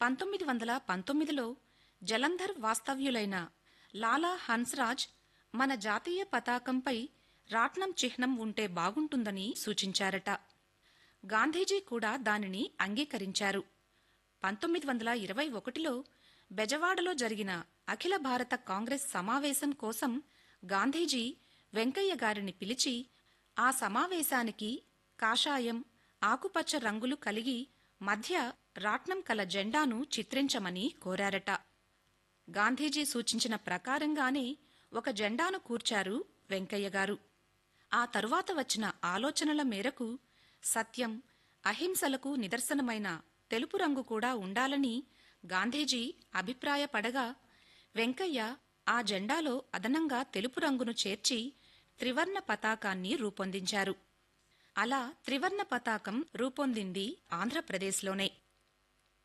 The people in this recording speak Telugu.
పంతొమ్మిది వందల పంతొమ్మిదిలో జలంధర్ వాస్తవ్యులైన లాలా హన్స్రాజ్ మన జాతీయ పతాకంపై రాట్నం చిహ్నం ఉంటే బాగుంటుందని సూచించారట గాంధీజీ కూడా దానిని అంగీకరించారు పంతొమ్మిది వందల ఇరవై ఒకటిలో బెజవాడలో జరిగిన అఖిల భారత కాంగ్రెస్ సమావేశం కోసం గాంధీజీ వెంకయ్య గారిని పిలిచి ఆ సమావేశానికి కాషాయం ఆకుపచ్చ రంగులు కలిగి మధ్య రాట్నం కల జెండాను చిత్రించమని కోరారట గాంధీజీ సూచించిన ప్రకారంగానే ఒక జెండాను కూర్చారు వెంకయ్య గారు ఆ తరువాత వచ్చిన ఆలోచనల మేరకు సత్యం అహింసలకు నిదర్శనమైన తెలుపు రంగు కూడా ఉండాలని గాంధీజీ అభిప్రాయపడగా వెంకయ్య ఆ జెండాలో అదనంగా తెలుపు రంగును చేర్చి త్రివర్ణ పతాకాన్ని రూపొందించారు అలా త్రివర్ణ పతాకం రూపొందింది ఆంధ్రప్రదేశ్లోనే